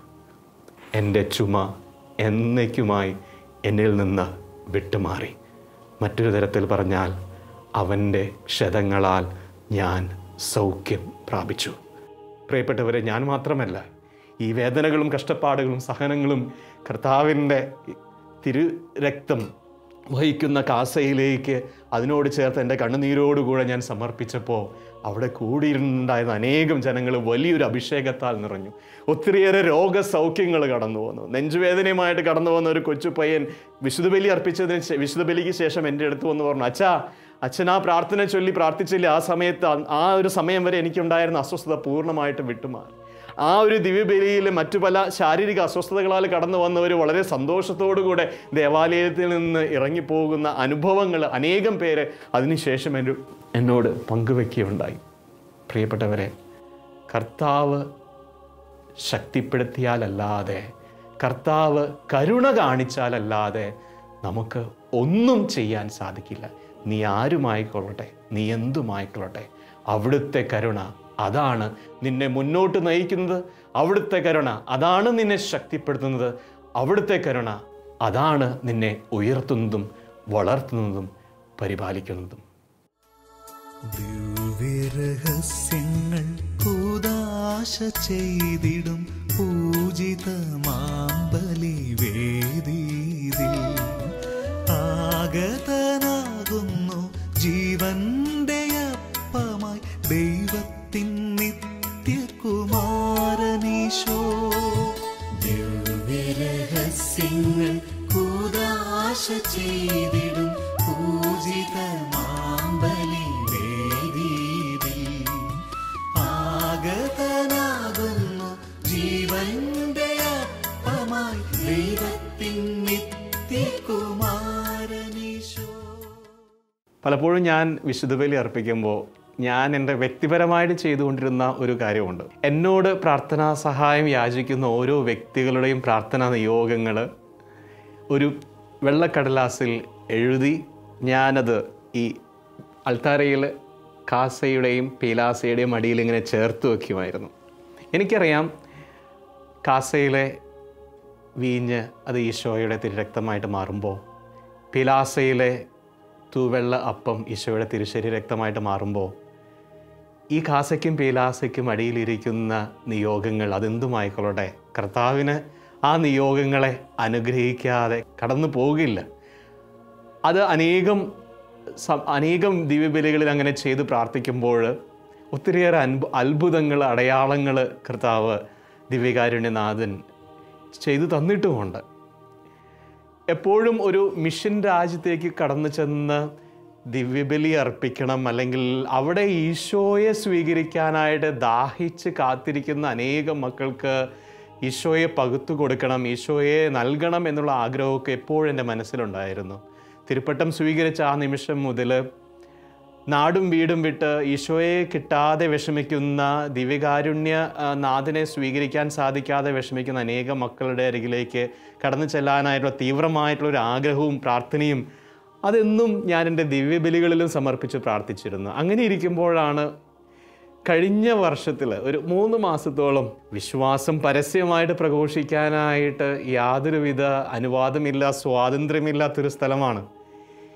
എൻ്റെ ചുമ എന്നേക്കുമായി എന്നിൽ നിന്ന് വിട്ടുമാറി മറ്റൊരു തരത്തിൽ പറഞ്ഞാൽ അവൻ്റെ ക്ഷതങ്ങളാൽ ഞാൻ സൗഖ്യം പ്രാപിച്ചു പ്രിയപ്പെട്ടവരെ ഞാൻ മാത്രമല്ല ഈ വേദനകളും കഷ്ടപ്പാടുകളും സഹനങ്ങളും കർത്താവിൻ്റെ തിരു രക്തം വഹിക്കുന്ന കാസയിലേക്ക് അതിനോട് ചേർത്ത് എൻ്റെ കണ്ണുനീരോടുകൂടെ ഞാൻ സമർപ്പിച്ചപ്പോൾ അവിടെ കൂടിയിരുന്നുണ്ടായിരുന്ന അനേകം ജനങ്ങൾ വലിയൊരു അഭിഷേകത്താൽ നിറഞ്ഞു ഒത്തിരിയേറെ രോഗസൗഖ്യങ്ങൾ കടന്നു വന്നു നെഞ്ചുവേദനയുമായിട്ട് കടന്നു വന്ന ഒരു കൊച്ചു പയ്യൻ വിശുദ്ധ ബലി അർപ്പിച്ചതിന് ശേ- വിശുദ്ധ ബലിക്ക് ശേഷം എൻ്റെ അടുത്ത് വന്ന് പറഞ്ഞു അച്ഛാ അച്ഛൻ ആ പ്രാർത്ഥന ചൊല്ലി പ്രാർത്ഥിച്ചില്ല ആ സമയത്ത് ആ- ആ ഒരു സമയം വരെ എനിക്കുണ്ടായിരുന്ന അസ്വസ്ഥത പൂർണ്ണമായിട്ട് വിട്ടുമാറി ആ ഒരു ദിവ്യബലിയിൽ മറ്റു പല ശാരീരിക അസ്വസ്ഥതകളാൽ കടന്നു വന്നവർ വളരെ സന്തോഷത്തോടുകൂടെ ദേവാലയത്തിൽ നിന്ന് ഇറങ്ങിപ്പോകുന്ന അനുഭവങ്ങൾ അനേകം പേര് അതിനുശേഷം എൻ്റെ എന്നോട് പങ്കുവെക്കുകയുണ്ടായി പ്രിയപ്പെട്ടവരെ കർത്താവ് ശക്തിപ്പെടുത്തിയാലല്ലാതെ കർത്താവ് കരുണ കാണിച്ചാലല്ലാതെ നമുക്ക് ഒന്നും ചെയ്യാൻ സാധിക്കില്ല നീ ആരുമായിക്കൊള്ളട്ടെ നീ എന്തുമായിക്കൊള്ളട്ടെ അവിടുത്തെ കരുണ അതാണ് നിന്നെ മുന്നോട്ട് നയിക്കുന്നത് അവിടുത്തെ കരുണ അതാണ് നിന്നെ ശക്തിപ്പെടുത്തുന്നത് അവിടുത്തെ കരുണ അതാണ് നിന്നെ ഉയർത്തുന്നതും വളർത്തുന്നതും പരിപാലിക്കുന്നതും ദിവ്യരഹസ്യങ്ങൾ കൂതാശ ചെയ്തിടും പൂജിതമാമ്പലി വേദീതിൽ ആഗതനാകുന്നു ജീവന്റെ അപ്പമായി ദൈവത്തിൻ നിത്യകുമാരനീശോ ദിവ്യരഹസ്യങ്ങൾ കൂതാശ ചെയ്തിടും പൂജിതമാമ്പലി വേദീതിൽ ആഗതനാകുന്നു ജീവന്റെ അപ്പമായി ദൈവത്തിൻ നിത്യകുമാരനീശോ പലപ്പോഴും ഞാൻ വിശുദ്ധ ബലി അർപ്പിക്കുമ്പോൾ ഞാൻ എൻ്റെ വ്യക്തിപരമായിട്ട് ചെയ്തുകൊണ്ടിരുന്ന ഒരു കാര്യമുണ്ട് എന്നോട് പ്രാർത്ഥനാ സഹായം യാചിക്കുന്ന ഓരോ വ്യക്തികളുടെയും പ്രാർത്ഥനാ നിയോഗങ്ങൾ ഒരു വെള്ളക്കടലാസിൽ എഴുതി ഞാനത് ഈ അൾത്താരയിൽ കാസയുടെയും പീലാസയുടെയും അടിയിൽ ഇങ്ങനെ ചേർത്ത് വയ്ക്കുമായിരുന്നു എനിക്കറിയാം കാസയിലെ വീഞ്ഞ് അത് ഈശോയുടെ തിരുരക്തമായിട്ട് മാറുമ്പോൾ പിലാസയിലെ തൂവെള്ള അപ്പം ഈശോയുടെ തിരുശരി രക്തമായിട്ട് മാറുമ്പോൾ ഈ കാസയ്ക്കും പീലാസയ്ക്കും അടിയിലിരിക്കുന്ന നിയോഗങ്ങൾ അതെന്തുമായിക്കൊള്ളട്ടെ കർത്താവിന് ആ നിയോഗങ്ങളെ അനുഗ്രഹിക്കാതെ കടന്നു പോകില്ല അത് അനേകം സം- അനേകം ദിവ്യബലികളിൽ അങ്ങനെ ചെയ്ത് പ്രാർത്ഥിക്കുമ്പോൾ ഒത്തിരിയേറെ അൻപ അത്ഭുതങ്ങൾ അടയാളങ്ങൾ കർത്താവ് ദിവ്യകാരുണ്യനാഥൻ ചെയ്തു തന്നിട്ടുമുണ്ട് എപ്പോഴും ഒരു മിഷൻ രാജ്യത്തേക്ക് കടന്നു ചെന്ന് ദിവ്യബലി അർപ്പിക്കണം അല്ലെങ്കിൽ അവിടെ ഈശോയെ സ്വീകരിക്കാനായിട്ട് ദാഹിച്ച് കാത്തിരിക്കുന്ന അനേകം മക്കൾക്ക് ഈശോയെ പകുത്തു കൊടുക്കണം ഈശോയെ നൽകണം എന്നുള്ള ആഗ്രഹമൊക്കെ എപ്പോഴും എൻ്റെ മനസ്സിലുണ്ടായിരുന്നു തിരുപ്പട്ടം സ്വീകരിച്ച ആ നിമിഷം മുതൽ നാടും വീടും വിട്ട് ഈശോയെ കിട്ടാതെ വിഷമിക്കുന്ന ദിവ്യകാരുണ്യ ആ, നാഥനെ സ്വീകരിക്കാൻ സാധിക്കാതെ വിഷമിക്കുന്ന അനേകം മക്കളുടെ അരികിലേക്ക് കടന്നു ചെല്ലാനായിട്ടുള്ള തീവ്രമായിട്ടുള്ള ഒരു ആഗ്രഹവും പ്രാർത്ഥനയും അതെന്നും ഞാൻ എൻ്റെ ദിവ്യബലികളിലും സമർപ്പിച്ച് പ്രാർത്ഥിച്ചിരുന്നു അങ്ങനെ ഇരിക്കുമ്പോഴാണ് കഴിഞ്ഞ വർഷത്തിൽ ഒരു മൂന്ന് മാസത്തോളം വിശ്വാസം പരസ്യമായിട്ട് പ്രഘോഷിക്കാനായിട്ട് യാതൊരുവിധ അനുവാദമില്ല സ്വാതന്ത്ര്യമില്ലാത്തൊരു സ്ഥലമാണ്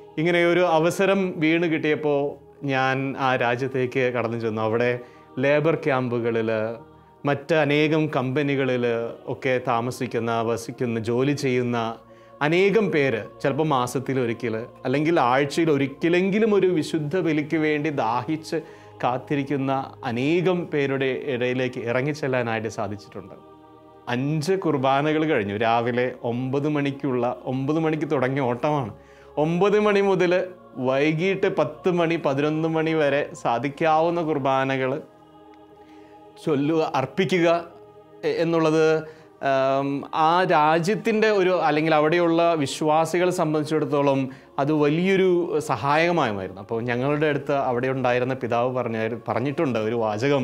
ഇങ്ങനെ ഒരു അവസരം വീണ് കിട്ടിയപ്പോൾ ഞാൻ ആ രാജ്യത്തേക്ക് കടന്നു ചെന്നു അവിടെ ലേബർ ക്യാമ്പുകളിൽ മറ്റ് അനേകം കമ്പനികളിൽ ഒക്കെ താമസിക്കുന്ന വസിക്കുന്ന ജോലി ചെയ്യുന്ന അനേകം പേര് ചിലപ്പോൾ മാസത്തിൽ ഒരിക്കൽ അല്ലെങ്കിൽ ആഴ്ചയിൽ ഒരിക്കലെങ്കിലും ഒരു വിശുദ്ധ ബലിക്ക് വേണ്ടി ദാഹിച്ച് കാത്തിരിക്കുന്ന അനേകം പേരുടെ ഇടയിലേക്ക് ഇറങ്ങിച്ചെല്ലാനായിട്ട് സാധിച്ചിട്ടുണ്ട് അഞ്ച് കുർബാനകൾ കഴിഞ്ഞു രാവിലെ ഒമ്പത് മണിക്കുള്ള ഒമ്പത് മണിക്ക് തുടങ്ങിയ ഓട്ടമാണ് ഒമ്പത് മണി മുതൽ വൈകിട്ട് പത്ത് മണി പതിനൊന്ന് മണി വരെ സാധിക്കാവുന്ന കുർബാനകൾ ചൊല്ലുക അർപ്പിക്കുക എ- എന്നുള്ളത് ആം, ആ രാജ്യത്തിൻ്റെ ഒരു അല്ലെങ്കിൽ അവിടെയുള്ള വിശ്വാസികളെ സംബന്ധിച്ചിടത്തോളം അത് വലിയൊരു സഹായകമായിരുന്നു അപ്പോൾ ഞങ്ങളുടെ അടുത്ത് അവിടെ ഉണ്ടായിരുന്ന പിതാവ് പറഞ്ഞ പറഞ്ഞിട്ടുണ്ട് ഒരു വാചകം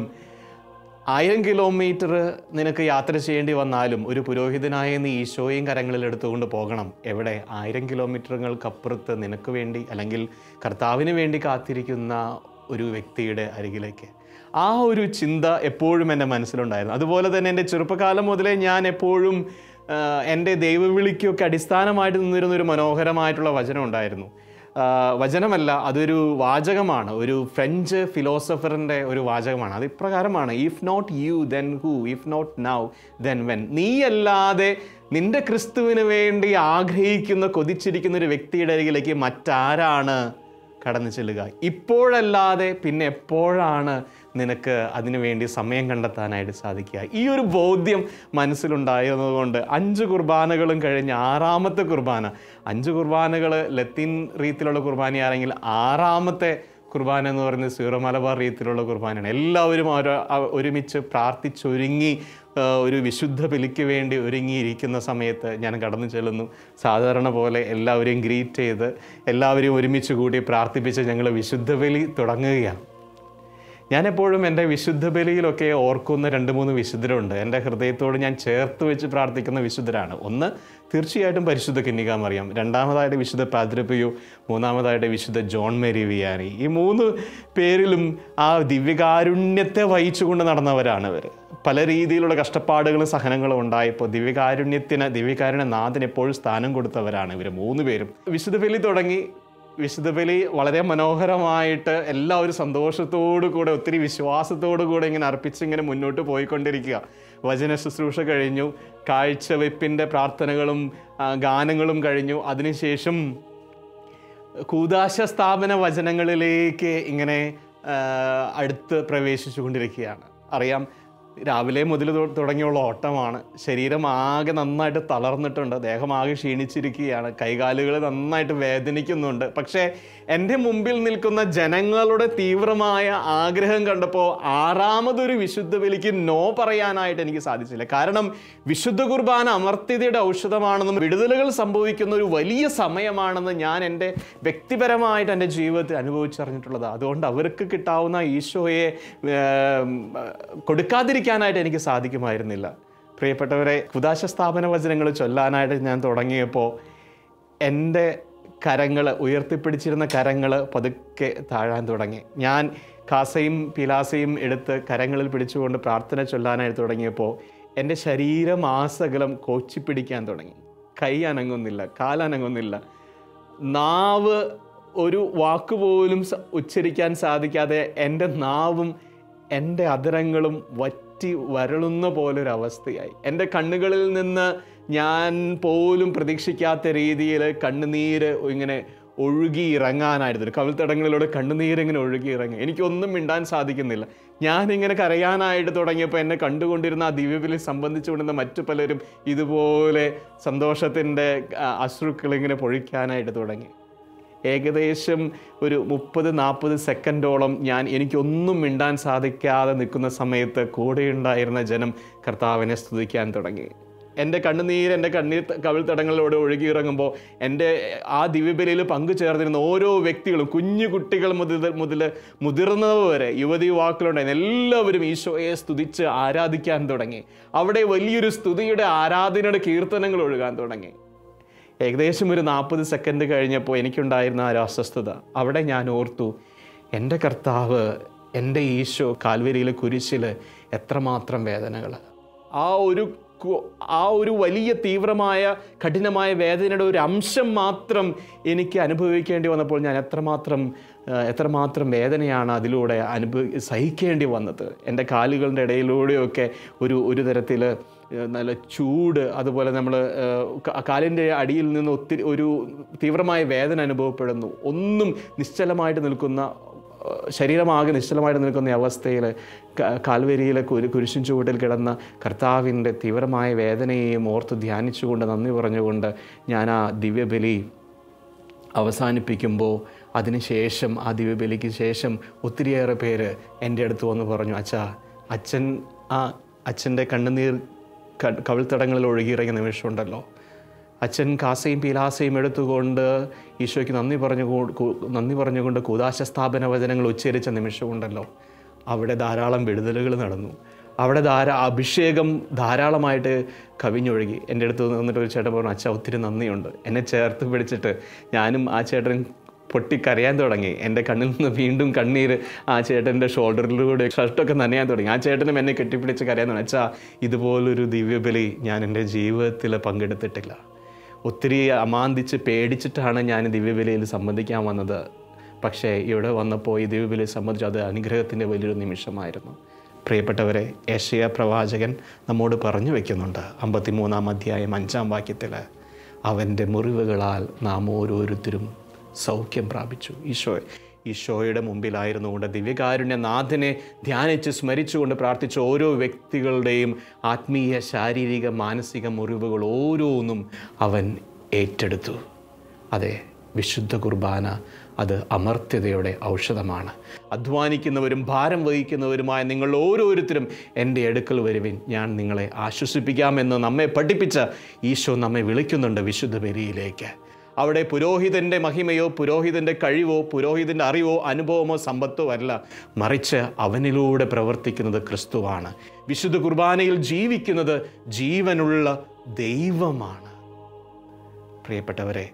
ആയിരം കിലോമീറ്റർ നിനക്ക് യാത്ര ചെയ്യേണ്ടി വന്നാലും ഒരു പുരോഹിതനായ നീ ഈശോയും കരങ്ങളിൽ എടുത്തുകൊണ്ട് പോകണം എവിടെ ആയിരം കിലോമീറ്ററുകൾക്കപ്പുറത്ത് നിനക്ക് വേണ്ടി അല്ലെങ്കിൽ കർത്താവിന് വേണ്ടി കാത്തിരിക്കുന്ന ഒരു വ്യക്തിയുടെ അരികിലേക്ക് ആ ഒരു ചിന്ത എപ്പോഴും എൻ്റെ മനസ്സിലുണ്ടായിരുന്നു അതുപോലെ തന്നെ എൻ്റെ ചെറുപ്പകാലം മുതലേ ഞാൻ എപ്പോഴും ആ, എൻ്റെ ദൈവവിളിക്കൊക്കെ അടിസ്ഥാനമായിട്ട് നിന്നിരുന്ന ഒരു മനോഹരമായിട്ടുള്ള വചനം ഉണ്ടായിരുന്നു ആ, വചനമല്ല അതൊരു വാചകമാണ് ഒരു ഫ്രഞ്ച് ഫിലോസഫറിൻ്റെ ഒരു വാചകമാണ് അത് ഇപ്രകാരമാണ് if not you then who if not now then when നീയല്ലാതെ നിന്റെ ക്രിസ്തുവിന് വേണ്ടി ആഗ്രഹിക്കുന്ന കൊതിച്ചിരിക്കുന്ന ഒരു വ്യക്തിയുടെ അരികിലേക്ക് മറ്റാരാണ് കടന്നു ചെല്ലുക ഇപ്പോഴല്ലാതെ പിന്നെ എപ്പോഴാണ് നിനക്ക് അതിനു വേണ്ടി സമയം കണ്ടെത്താനായിട്ട് സാധിക്കുക ഈ ഒരു ബോധ്യം മനസ്സിലുണ്ടായിരുന്നതുകൊണ്ട് അഞ്ച് കുർബാനകളും കഴിഞ്ഞ് ആറാമത്തെ കുർബാന അഞ്ച് കുർബാനകൾ ലത്തീൻ രീതിയിലുള്ള കുർബാനയാണെങ്കിൽ ആറാമത്തെ കുർബാന എന്ന് പറയുന്നത് സീറോ മലബാർ രീതിയിലുള്ള കുർബാനയാണ് എല്ലാവരും ഓരോ അ- ഒരുമിച്ച് പ്രാർത്ഥിച്ചൊരുങ്ങി ആ, ഒരു വിശുദ്ധ ബലിക്ക് വേണ്ടി ഒരുങ്ങിയിരിക്കുന്ന സമയത്ത് ഞാൻ കടന്നു ചെല്ലുന്നു സാധാരണ പോലെ എല്ലാവരെയും ഗ്രീറ്റ് ചെയ്ത് എല്ലാവരെയും ഒരുമിച്ച് കൂടി പ്രാർത്ഥിപ്പിച്ച് ഞങ്ങൾ വിശുദ്ധ ബലി തുടങ്ങുകയാണ് ഞാൻ എപ്പോഴും എൻ്റെ വിശുദ്ധ ബലിയിലൊക്കെ ഓർക്കുന്ന രണ്ട് മൂന്ന് വിശുദ്ധരുണ്ട് എൻ്റെ ഹൃദയത്തോട് ഞാൻ ചേർത്ത് വെച്ച് പ്രാർത്ഥിക്കുന്ന വിശുദ്ധരാണ് ഒന്ന് തീർച്ചയായിട്ടും പരിശുദ്ധ കന്യകാമറിയാം രണ്ടാമതായിട്ട് വിശുദ്ധ പാദ്രപ്പയോ മൂന്നാമതായിട്ട് വിശുദ്ധ ജോൺ മേരി വിയാനി ഈ മൂന്ന് പേരിലും ആ ദിവ്യകാരുണ്യത്തെ വഹിച്ചുകൊണ്ട് നടന്നവരാണ് ഇവർ പല രീതിയിലുള്ള കഷ്ടപ്പാടുകളും സഹനങ്ങളും ഉണ്ടായപ്പോൾ ദിവ്യകാരുണ്യത്തിന് ദിവ്യകാരുണ്യ നാഥന് എപ്പോഴും സ്ഥാനം കൊടുത്തവരാണ് ഇവർ മൂന്ന് പേരും വിശുദ്ധ ബലി തുടങ്ങി വിശുദ്ധ ബലി വളരെ മനോഹരമായിട്ട് എല്ലാവരും സന്തോഷത്തോടു കൂടെ ഒത്തിരി വിശ്വാസത്തോടു കൂടെ ഇങ്ങനെ അർപ്പിച്ച് ഇങ്ങനെ മുന്നോട്ട് പോയിക്കൊണ്ടിരിക്കുക വചന ശുശ്രൂഷ കഴിഞ്ഞു കാഴ്ചവെപ്പിൻ്റെ പ്രാർത്ഥനകളും ആ, ഗാനങ്ങളും കഴിഞ്ഞു അതിനുശേഷം കൂതാശ സ്ഥാപന വചനങ്ങളിലേക്ക് ഇങ്ങനെ ആ, അടുത്ത് പ്രവേശിച്ചുകൊണ്ടിരിക്കുകയാണ് അറിയാം രാവിലെ മുതൽ തൊ- തുടങ്ങിയുള്ള ഓട്ടമാണ് ശരീരം ആകെ നന്നായിട്ട് തളർന്നിട്ടുണ്ട് ദേഹം ആകെ ക്ഷീണിച്ചിരിക്കുകയാണ് കൈകാലുകൾ നന്നായിട്ട് വേദനിക്കുന്നുണ്ട് പക്ഷേ എൻ്റെ മുമ്പിൽ നിൽക്കുന്ന ജനങ്ങളുടെ തീവ്രമായ ആഗ്രഹം കണ്ടപ്പോൾ ആറാമതൊരു വിശുദ്ധ ബലിക്ക് നോ പറയാനായിട്ട് എനിക്ക് സാധിച്ചില്ല കാരണം വിശുദ്ധ കുർബാന അമർത്യതയുടെ ഔഷധമാണെന്നും വിടുതലുകൾ സംഭവിക്കുന്ന ഒരു വലിയ സമയമാണെന്ന് ഞാൻ എൻ്റെ വ്യക്തിപരമായിട്ട് എൻ്റെ ജീവിതത്തിൽ അനുഭവിച്ചറിഞ്ഞിട്ടുള്ളത് അതുകൊണ്ട് അവർക്ക് കിട്ടാവുന്ന ഈശോയെ ഏം, കൊടുക്കാതിരിക്കാനായിട്ട് എനിക്ക് സാധിക്കുമായിരുന്നില്ല പ്രിയപ്പെട്ടവരെ കുദാശ സ്ഥാപന വചനങ്ങൾ ചൊല്ലാനായിട്ട് ഞാൻ തുടങ്ങിയപ്പോൾ എൻ്റെ കരങ്ങൾ ഉയർത്തിപ്പിടിച്ചിരുന്ന കരങ്ങൾ പതുക്കെ താഴാൻ തുടങ്ങി ഞാൻ കാസയും പിലാസയും എടുത്ത് കരങ്ങളിൽ പിടിച്ചുകൊണ്ട് പ്രാർത്ഥന ചൊല്ലാനായിട്ട് തുടങ്ങിയപ്പോൾ എൻ്റെ ശരീരമാസകലം കോച്ചിപ്പിടിക്കാൻ തുടങ്ങി കൈ അനങ്ങുന്നില്ല കാലനങ്ങുന്നില്ല നാവ് ഒരു വാക്കുപോലും സ- ഉച്ചരിക്കാൻ സാധിക്കാതെ എൻ്റെ നാവും എൻ്റെ അധരങ്ങളും വറ്റി വരളുന്ന പോലൊരു അവസ്ഥയായി എൻ്റെ കണ്ണുകളിൽ നിന്ന് ഞാൻ പോലും പ്രതീക്ഷിക്കാത്ത രീതിയിൽ കണ്ണുനീര് ഇങ്ങനെ ഒഴുകി ഇറങ്ങാനായിരുന്നു കവിൾത്തടങ്ങളിലൂടെ കണ്ണുനീര് ഇങ്ങനെ ഒഴുകി ഇറങ്ങി എനിക്കൊന്നും മിണ്ടാൻ സാധിക്കുന്നില്ല ഞാനിങ്ങനെ കരയാനായിട്ട് തുടങ്ങിയപ്പോൾ എന്നെ കണ്ടുകൊണ്ടിരുന്ന ആ ദിവ്യബലി സംബന്ധിച്ചുകൊണ്ടിരുന്ന മറ്റു പലരും ഇതുപോലെ സന്തോഷത്തിൻ്റെ അശ്രുക്കൾ ഇങ്ങനെ പൊഴിക്കാനായിട്ട് തുടങ്ങി ഏകദേശം ഒരു മുപ്പത് നാൽപ്പത് സെക്കൻഡോളം ഞാൻ എനിക്കൊന്നും മിണ്ടാൻ സാധിക്കാതെ നിൽക്കുന്ന സമയത്ത് കൂടെയുണ്ടായിരുന്ന ജനം കർത്താവിനെ സ്തുതിക്കാൻ തുടങ്ങി എൻ്റെ കണ്ണുനീര് എൻ്റെ കണ്ണീർ ത- കവിൾത്തടങ്ങളിലൂടെ ഒഴുകിയിറങ്ങുമ്പോൾ എൻ്റെ ആ ദിവ്യബലിയിൽ പങ്കുചേർന്നിരുന്ന ഓരോ വ്യക്തികളും കുഞ്ഞു കുട്ടികൾ മുതൽ മുതൽ മുതിർന്നവർ വരെ യുവതി യുവാക്കളുണ്ടായിരുന്നു എല്ലാവരും ഈശോയെ സ്തുതിച്ച് ആരാധിക്കാൻ തുടങ്ങി അവിടെ വലിയൊരു സ്തുതിയുടെ ആരാധനയുടെ കീർത്തനങ്ങൾ ഒഴുകാൻ തുടങ്ങി ഏകദേശം ഒരു നാൽപ്പത് സെക്കൻഡ് കഴിഞ്ഞപ്പോൾ എനിക്കുണ്ടായിരുന്ന ആ ഒരു അസ്വസ്ഥത അവിടെ ഞാൻ ഓർത്തു എൻ്റെ കർത്താവ് എൻ്റെ ഈശോ കാൽവരിയിലെ കുരിശിൽ എത്രമാത്രം വേദനകൾ ആ ഒരു കു- ആ ഒരു വലിയ തീവ്രമായ കഠിനമായ വേദനയുടെ ഒരു അംശം മാത്രം എനിക്ക് അനുഭവിക്കേണ്ടി വന്നപ്പോൾ ഞാൻ എത്രമാത്രം ആ, എത്രമാത്രം വേദനയാണ് അതിലൂടെ അനുഭവി സഹിക്കേണ്ടി വന്നത് എൻ്റെ കാലുകളുടെ ഇടയിലൂടെയൊക്കെ ഒരു ഒരു തരത്തിൽ നല്ല ചൂട് അതുപോലെ നമ്മൾ കാലിൻ്റെ അടിയിൽ നിന്ന് ഒത്തിരി ഒരു തീവ്രമായ വേദന അനുഭവപ്പെടുന്നു ഒന്നും നിശ്ചലമായിട്ട് നിൽക്കുന്ന ശരീരമാകെ നിശ്ചലമായിട്ട് നിൽക്കുന്ന ഈ അവസ്ഥയിൽ കാൽവരിയിലെ കുരു കുരിശിൻ ചുവട്ടിൽ കിടന്ന കർത്താവിൻ്റെ തീവ്രമായ വേദനയെയും ഓർത്ത് ധ്യാനിച്ചുകൊണ്ട് നന്ദി പറഞ്ഞുകൊണ്ട് ഞാൻ ആ ദിവ്യബലി അവസാനിപ്പിക്കുമ്പോൾ അതിനുശേഷം ആ ദിവ്യബലിക്ക് ശേഷം ഒത്തിരിയേറെ പേര് എൻ്റെ അടുത്ത് വന്ന് പറഞ്ഞു അച്ഛാ അച്ഛൻ ആ അച്ഛൻ്റെ കണ്ണുനീർ ക- കവിൾത്തടങ്ങളിൽ ഒഴുകിയിറങ്ങിയ നിമിഷമുണ്ടല്ലോ അച്ഛൻ കാസയും പീലാസയും എടുത്തുകൊണ്ട് ഈശോയ്ക്ക് നന്ദി പറഞ്ഞു നന്ദി പറഞ്ഞുകൊണ്ട് കൂതാശ സ്ഥാപന വചനങ്ങൾ ഉച്ചരിച്ച നിമിഷമുണ്ടല്ലോ അവിടെ ധാരാളം വിടുതലുകൾ നടന്നു അവിടെ ധാരാ അഭിഷേകം ധാരാളമായിട്ട് കവിഞ്ഞൊഴുകി എൻ്റെ അടുത്ത് നിന്നിട്ട് ഒരു ചേട്ടൻ പറഞ്ഞു അച്ഛാ ഒത്തിരി നന്ദിയുണ്ട് എന്നെ ചേർത്ത് പിടിച്ചിട്ട് ഞാനും ആ ചേട്ടൻ പൊട്ടിക്കരയാൻ തുടങ്ങി എൻ്റെ കണ്ണിൽ നിന്ന് വീണ്ടും കണ്ണീര് ആ ചേട്ടൻ്റെ ഷോൾഡറിലൂടെ ഷർട്ടൊക്കെ നനയാൻ തുടങ്ങി ആ ചേട്ടനും എന്നെ കെട്ടിപ്പിടിച്ച് കരയാൻ തുടങ്ങി അച്ഛാ ഇതുപോലൊരു ദിവ്യബലി ഞാൻ എൻ്റെ ജീവിതത്തിൽ പങ്കെടുത്തിട്ടില്ല ഒത്തിരി അമാന്തിച്ച് പേടിച്ചിട്ടാണ് ഞാൻ ദിവ്യബലിയിൽ സംബന്ധിക്കാൻ വന്നത് പക്ഷേ ഇവിടെ വന്നപ്പോൾ ഈ ദിവ്യബലിയെ സംബന്ധിച്ച് അത് അനുഗ്രഹത്തിൻ്റെ വലിയൊരു നിമിഷമായിരുന്നു പ്രിയപ്പെട്ടവരെ ഏഷ്യ പ്രവാചകൻ നമ്മോട് പറഞ്ഞു വെക്കുന്നുണ്ട് അമ്പത്തിമൂന്നാം അധ്യായം അഞ്ചാം വാക്യത്തിൽ അവൻ്റെ മുറിവുകളാൽ നാം ഓരോരുത്തരും സൗഖ്യം പ്രാപിച്ചു ഈശോ ഈശോയുടെ മുമ്പിലായിരുന്നു കൊണ്ട് ദിവ്യകാരുണ്യ നാഥനെ ധ്യാനിച്ച് സ്മരിച്ചുകൊണ്ട് പ്രാർത്ഥിച്ച ഓരോ വ്യക്തികളുടെയും ആത്മീയ ശാരീരിക മാനസിക മുറിവുകൾ ഓരോന്നും അവൻ ഏറ്റെടുത്തു അതെ വിശുദ്ധ കുർബാന അത് അമർത്യതയുടെ ഔഷധമാണ് അധ്വാനിക്കുന്നവരും ഭാരം വഹിക്കുന്നവരുമായ നിങ്ങൾ ഓരോരുത്തരും എൻ്റെ അടുക്കൽ വരുവിൻ ഞാൻ നിങ്ങളെ ആശ്വസിപ്പിക്കാമെന്ന് നമ്മെ പഠിപ്പിച്ച ഈശോ നമ്മെ വിളിക്കുന്നുണ്ട് വിശുദ്ധ ബലിയിലേക്ക് അവിടെ പുരോഹിതൻ്റെ മഹിമയോ പുരോഹിതൻ്റെ കഴിവോ പുരോഹിതൻ്റെ അറിവോ അനുഭവമോ സമ്പത്തോ അല്ല മറിച്ച് അവനിലൂടെ പ്രവർത്തിക്കുന്നത് ക്രിസ്തുവാണ് വിശുദ്ധ കുർബാനയിൽ ജീവിക്കുന്നത് ജീവനുള്ള ദൈവമാണ് പ്രിയപ്പെട്ടവരെ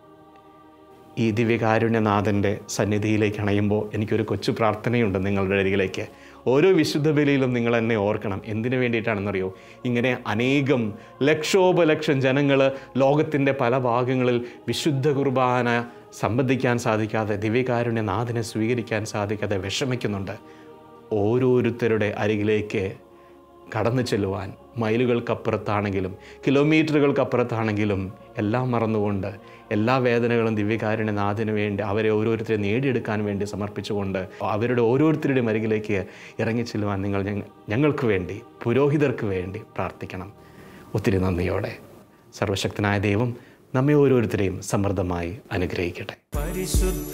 ഈ ദിവ്യകാരുണ്യനാഥൻ്റെ സന്നിധിയിലേക്ക് അണയുമ്പോൾ എനിക്കൊരു കൊച്ചു പ്രാർത്ഥനയുണ്ട് നിങ്ങളുടെ അരികിലേക്ക് ഓരോ വിശുദ്ധ ബലിയിലും നിങ്ങൾ എന്നെ ഓർക്കണം എന്തിനു വേണ്ടിയിട്ടാണെന്നറിയോ ഇങ്ങനെ അനേകം ലക്ഷോപലക്ഷം ജനങ്ങൾ ലോകത്തിൻ്റെ പല ഭാഗങ്ങളിൽ വിശുദ്ധ കുർബാന സംബന്ധിക്കാൻ സാധിക്കാതെ ദിവ്യകാരുണ്യനാഥനെ സ്വീകരിക്കാൻ സാധിക്കാതെ വിഷമിക്കുന്നുണ്ട് ഓരോരുത്തരുടെ അരികിലേക്ക് കടന്നു ചെല്ലുവാൻ മൈലുകൾക്കപ്പുറത്താണെങ്കിലും കിലോമീറ്ററുകൾക്കപ്പുറത്താണെങ്കിലും എല്ലാം മറന്നുകൊണ്ട് എല്ലാ വേദനകളും ദിവ്യകാരുണ്യനാഥന് വേണ്ടി അവരെ ഓരോരുത്തരെ നേടിയെടുക്കാൻ വേണ്ടി സമർപ്പിച്ചുകൊണ്ട് അവരുടെ ഓരോരുത്തരുടെയും അരികിലേക്ക് ഇറങ്ങി ചെല്ലുവാൻ നിങ്ങൾ ഞങ്ങ- ഞങ്ങൾക്ക് വേണ്ടി പുരോഹിതർക്ക് വേണ്ടി പ്രാർത്ഥിക്കണം ഒത്തിരി നന്ദിയോടെ സർവശക്തനായ ദൈവം നമ്മെ ഓരോരുത്തരെയും സമൃദ്ധമായി അനുഗ്രഹിക്കട്ടെ പരിശുദ്ധ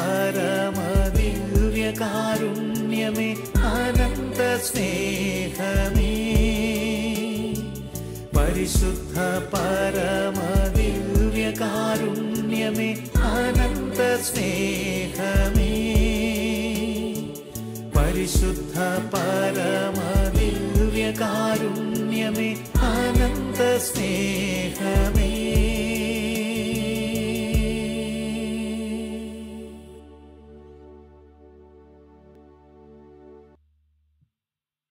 പരമദിവ്യകാരുണ്യമേ അനന്ത സ്നേഹമേ പരിശുദ്ധ പരമദിവ്യകാരുണ്യമേ അനന്ത സ്നേഹമേ പരിശുദ്ധ പരമദിവ്യകാരുണ്യമേ അനന്ത സ്നേഹമേ